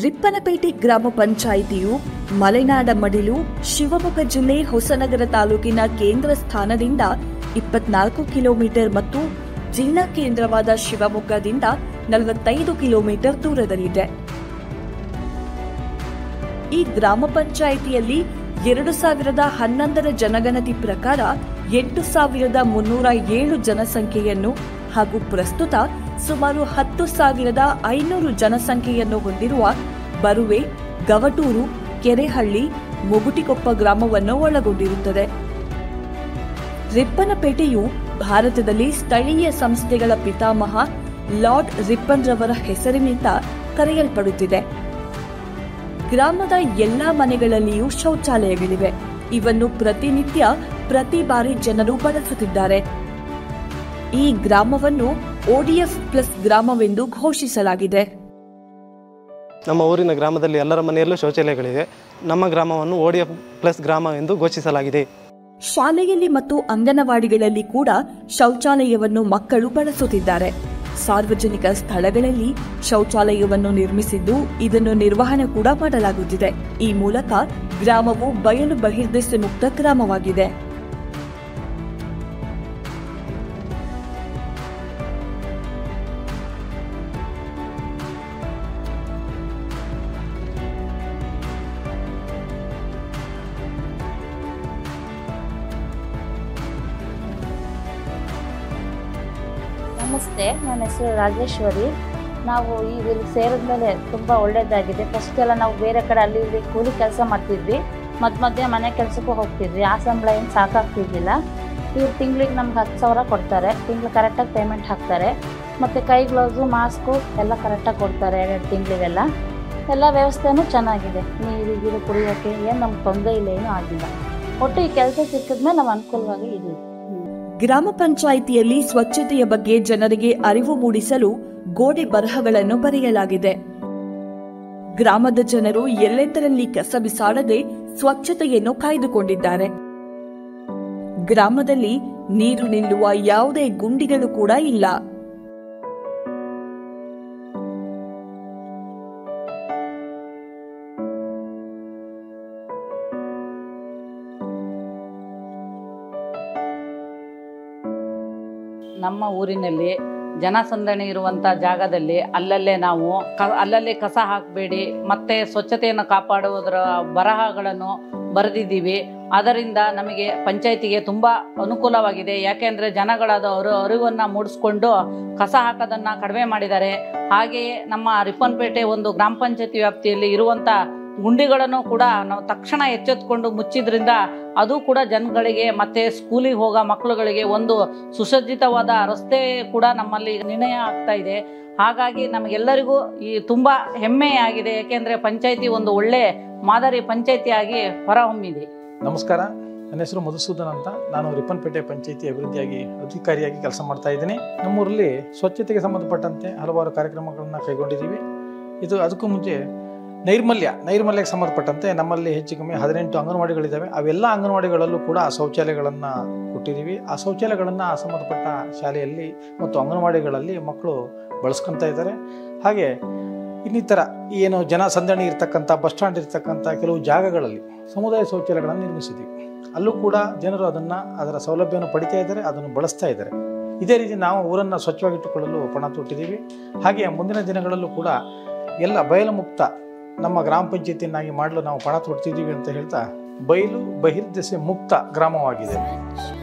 ರಿಪ್ಪನಪೇಟೆ ಗ್ರಾಮ ಪಂಚಾಯಿತಿಯು ಮಲೆನಾಡ ಮಡಿಲು ಶಿವಮೊಗ್ಗ ಜಿಲ್ಲೆ ಹೊಸನಗರ ತಾಲೂಕಿನ ಕೇಂದ್ರ ಸ್ಥಾನದಿಂದ ಇಪ್ಪತ್ನಾಲ್ಕು ಕಿಲೋಮೀಟರ್ ಮತ್ತು ಜಿಲ್ಲಾ ಕೇಂದ್ರವಾದ ಶಿವಮೊಗ್ಗದಿಂದ ನಲವತ್ತೈದು ಕಿಲೋಮೀಟರ್ ದೂರದಲ್ಲಿದೆ ಈ ಗ್ರಾಮ ಪಂಚಾಯಿತಿಯಲ್ಲಿ ಎರಡು ಸಾವಿರದ ಹನ್ನೊಂದರ ಜನಗಣತಿ ಪ್ರಕಾರ ಎಂಟು ಸಾವಿರದ ಮುನ್ನೂರ ಏಳು ಜನಸಂಖ್ಯೆಯನ್ನು ಹಾಗೂ ಪ್ರಸ್ತುತ ಸುಮಾರು ಹತ್ತು ಸಾವಿರದ ಐನೂರು ಜನಸಂಖ್ಯೆಯನ್ನು ಹೊಂದಿರುವ ಬರುವೆ ಗವಟೂರು ಕೆರೆಹಳ್ಳಿ ಮುಗುಟಿಕೊಪ್ಪ ಗ್ರಾಮವನ್ನು ಒಳಗೊಂಡಿರುತ್ತದೆ ರಿಪ್ಪನಪೇಟೆಯು ಭಾರತದಲ್ಲಿ ಸ್ಥಳೀಯ ಸಂಸ್ಥೆಗಳ ಪಿತಾಮಹ ಲಾರ್ಡ್ ರಿಪ್ಪನ್ ರವರ ಹೆಸರಿನಿಂದ ಕರೆಯಲ್ಪಡುತ್ತಿದೆ ಗ್ರಾಮದ ಎಲ್ಲಾ ಮನೆಗಳಲ್ಲಿಯೂ ಶೌಚಾಲಯಗಳಿವೆ ಇವನ್ನು ಪ್ರತಿನಿತ್ಯ ಪ್ರತಿ ಬಾರಿ ಜನರು ಬಳಸುತ್ತಿದ್ದಾರೆ ಈ ಗ್ರಾಮವನ್ನು ಓಡಿಎಫ್ ಪ್ಲಸ್ ಗ್ರಾಮವೆಂದು ಘೋಷಿಸಲಾಗಿದೆ ನಮ್ಮ ಊರಿನ ಗ್ರಾಮದಲ್ಲಿ ಎಲ್ಲರ ಮನೆಯಲ್ಲೂ ಶೌಚಾಲಯಗಳಿವೆ ನಮ್ಮ ಗ್ರಾಮವನ್ನು ಓ ಡಿ ಎಫ್ ಪ್ಲಸ್ ಗ್ರಾಮ ಎಂದು ಘೋಷಿಸಲಾಗಿದೆ ಶಾಲೆಯಲ್ಲಿ ಮತ್ತು ಅಂಗನವಾಡಿಗಳಲ್ಲಿ ಕೂಡ ಶೌಚಾಲಯವನ್ನು ಮಕ್ಕಳು ಬಳಸುತ್ತಿದ್ದಾರೆ ಸಾರ್ವಜನಿಕ ಸ್ಥಳಗಳಲ್ಲಿ ಶೌಚಾಲಯವನ್ನು ನಿರ್ಮಿಸಿದ್ದು ಇದನ್ನು ನಿರ್ವಹಣೆ ಕೂಡ ಮಾಡಲಾಗುತ್ತಿದೆ ಈ ಮೂಲಕ ಗ್ರಾಮವು ಬಯಲು ಬಹಿರ್ದೆಸೆ ಮುಕ್ತ ಗ್ರಾಮವಾಗಿದೆ ನಮಸ್ತೆ ನನ್ನ ಹೆಸರು ರಾಜೇಶ್ವರಿ ನಾವು ಈಗ ಇಲ್ಲಿ ಸೇರಿದ ಮೇಲೆ ತುಂಬ ಒಳ್ಳೆಯದಾಗಿದೆ ಫಸ್ಟ್ ಎಲ್ಲ ನಾವು ಬೇರೆ ಕಡೆ ಅಲ್ಲಿ ಇಲ್ಲಿ ಕೂಲಿ ಕೆಲಸ ಮಾಡ್ತಿದ್ವಿ ಮಧ್ಯ ಮಧ್ಯೆ ಮನೆ ಕೆಲಸಕ್ಕೂ ಹೋಗ್ತಿದ್ವಿ ಆ ಸಂಬಳ ಏನು ಸಾಕಾಗ್ತಿದ್ದಿಲ್ಲ ಇವ್ರು ತಿಂಗ್ಳಿಗೆ ನಮ್ಗೆ ಹತ್ತು ಸಾವಿರ ಕೊಡ್ತಾರೆ ತಿಂಗಳು ಕರೆಕ್ಟಾಗಿ ಪೇಮೆಂಟ್ ಹಾಕ್ತಾರೆ ಮತ್ತು ಕೈ ಗ್ಲೌಸು ಮಾಸ್ಕು ಎಲ್ಲ ಕರೆಕ್ಟಾಗಿ ಕೊಡ್ತಾರೆ ಎರಡು ತಿಂಗಳಿಗೆಲ್ಲ ಎಲ್ಲ ವ್ಯವಸ್ಥೆನೂ ಚೆನ್ನಾಗಿದೆ ನೀರು ಗೀರು ಕುಡಿಯೋಕ್ಕೆ ಏನು ನಮ್ಗೆ ತೊಂದರೆ ಇಲ್ಲ ಏನೂ ಆಗಿಲ್ಲ ಒಟ್ಟು ಈ ಕೆಲಸ ಸಿಕ್ಕಿದ್ಮೇಲೆ ನಾವು ಅನುಕೂಲವಾಗಿ ಇದ್ದೀವಿ ಗ್ರಾಮ ಪಂಚಾಯಿತಿಯಲ್ಲಿ ಸ್ವಚ್ಛತೆಯ ಬಗ್ಗೆ ಜನರಿಗೆ ಅರಿವು ಮೂಡಿಸಲು ಗೋಡೆ ಬರಹಗಳನ್ನು ಬರೆಯಲಾಗಿದೆ ಗ್ರಾಮದ ಜನರು ಎಲ್ಲೆಂದರಲ್ಲಿ ಕಸ ಬಿಸಾಡದೆ ಸ್ವಚ್ಛತೆಯನ್ನು ಕಾಯ್ದುಕೊಂಡಿದ್ದಾರೆ ಗ್ರಾಮದಲ್ಲಿ ನೀರು ನಿಲ್ಲುವ ಯಾವುದೇ ಗುಂಡಿಗಳು ಕೂಡ ಇಲ್ಲ ನಮ್ಮ ಊರಿನಲ್ಲಿ ಜನಸಂದಣಿ ಇರುವಂಥ ಜಾಗದಲ್ಲಿ ಅಲ್ಲಲ್ಲೇ ನಾವು ಕ ಅಲ್ಲಲ್ಲೇ ಕಸ ಹಾಕಬೇಡಿ ಮತ್ತು ಸ್ವಚ್ಛತೆಯನ್ನು ಕಾಪಾಡುವುದರ ಬರಹಗಳನ್ನು ಬರೆದಿದ್ದೀವಿ ಅದರಿಂದ ನಮಗೆ ಪಂಚಾಯಿತಿಗೆ ತುಂಬ ಅನುಕೂಲವಾಗಿದೆ ಯಾಕೆಂದರೆ ಜನಗಳಾದ ಅವರು ಅರಿವನ್ನು ಮೂಡಿಸ್ಕೊಂಡು ಕಸ ಹಾಕೋದನ್ನು ಕಡಿಮೆ ಮಾಡಿದ್ದಾರೆ ಹಾಗೆಯೇ ನಮ್ಮ ರಿಪ್ಪನ್ಪೇಟೆ ಒಂದು ಗ್ರಾಮ ಪಂಚಾಯತಿ ವ್ಯಾಪ್ತಿಯಲ್ಲಿ ಇರುವಂಥ ಗುಂಡಿಗಳನ್ನು ಕೂಡ ನಾವು ತಕ್ಷಣ ಎಚ್ಚೆತ್ಕೊಂಡು ಮುಚ್ಚಿದ್ರಿಂದ ಅದು ಕೂಡ ಜನಗಳಿಗೆ ಮತ್ತು ಸ್ಕೂಲಿಗೆ ಹೋಗೋ ಮಕ್ಕಳುಗಳಿಗೆ ಒಂದು ಸುಸಜ್ಜಿತವಾದ ರಸ್ತೆ ಕೂಡ ನಮ್ಮಲ್ಲಿ ನಿರ್ಣಯ ಆಗ್ತಾ ಇದೆ ಹಾಗಾಗಿ ನಮಗೆಲ್ಲರಿಗೂ ಈ ತುಂಬ ಹೆಮ್ಮೆಯಾಗಿದೆ ಏಕೆಂದರೆ ಪಂಚಾಯಿತಿ ಒಂದು ಒಳ್ಳೆ ಮಾದರಿ ಪಂಚಾಯಿತಿಯಾಗಿ ಹೊರಹೊಮ್ಮಿದೆ ನಮಸ್ಕಾರ ನನ್ನ ಹೆಸರು ಮಧುಸೂದನ್ ಅಂತ ನಾನು ರಿಪ್ಪನ್ಪೇಟೆ ಪಂಚಾಯಿತಿ ಅಭಿವೃದ್ಧಿಯಾಗಿ ಅಧಿಕಾರಿಯಾಗಿ ಕೆಲಸ ಮಾಡ್ತಾ ಇದ್ದೀನಿ ನಮ್ಮೂರಲ್ಲಿ ಸ್ವಚ್ಛತೆಗೆ ಸಂಬಂಧಪಟ್ಟಂತೆ ಹಲವಾರು ಕಾರ್ಯಕ್ರಮಗಳನ್ನು ಕೈಗೊಂಡಿದ್ದೀವಿ ಇದು ಅದಕ್ಕೂ ಮುಂಚೆ ನೈರ್ಮಲ್ಯ ನೈರ್ಮಲ್ಯಕ್ಕೆ ಸಂಬಂಧಪಟ್ಟಂತೆ ನಮ್ಮಲ್ಲಿ ಹೆಚ್ಚು ಕಮ್ಮಿ ಹದಿನೆಂಟು ಅಂಗನವಾಡಿಗಳಿದ್ದಾವೆ ಅವೆಲ್ಲ ಅಂಗನವಾಡಿಗಳಲ್ಲೂ ಕೂಡ ಶೌಚಾಲಯಗಳನ್ನು ಕೊಟ್ಟಿದ್ದೀವಿ ಆ ಶೌಚಾಲಯಗಳನ್ನು ಸಂಬಂಧಪಟ್ಟ ಶಾಲೆಯಲ್ಲಿ ಮತ್ತು ಅಂಗನವಾಡಿಗಳಲ್ಲಿ ಮಕ್ಕಳು ಬಳಸ್ಕೊತಾ ಇದ್ದಾರೆ ಹಾಗೆ ಇನ್ನಿತರ ಏನು ಜನ ಸಂದಣಿ ಇರ್ತಕ್ಕಂಥ ಬಸ್ ಸ್ಟ್ಯಾಂಡ್ ಇರ್ತಕ್ಕಂಥ ಕೆಲವು ಜಾಗಗಳಲ್ಲಿ ಸಮುದಾಯ ಶೌಚಾಲಯಗಳನ್ನು ನಿರ್ಮಿಸಿದ್ದೀವಿ ಅಲ್ಲೂ ಕೂಡ ಜನರು ಅದನ್ನು ಅದರ ಸೌಲಭ್ಯವನ್ನು ಪಡಿತಾ ಇದ್ದಾರೆ ಅದನ್ನು ಬಳಸ್ತಾ ಇದ್ದಾರೆ ಇದೇ ರೀತಿ ನಾವು ಊರನ್ನು ಸ್ವಚ್ಛವಾಗಿಟ್ಟುಕೊಳ್ಳಲು ಪಣ ತೊಟ್ಟಿದ್ದೀವಿ ಹಾಗೆ ಮುಂದಿನ ದಿನಗಳಲ್ಲೂ ಕೂಡ ಎಲ್ಲ ಬಯಲು ಮುಕ್ತ ನಮ್ಮ ಗ್ರಾಮ ಪಂಚಾಯತಿಯನ್ನಾಗಿ ಮಾಡಲು ನಾವು ಪಣ ತೊಡ್ತಿದ್ದೀವಿ ಅಂತ ಹೇಳ್ತಾ ಬಯಲು ಬಹಿರ್ದೆಸೆ ಮುಕ್ತ ಗ್ರಾಮವಾಗಿದೆ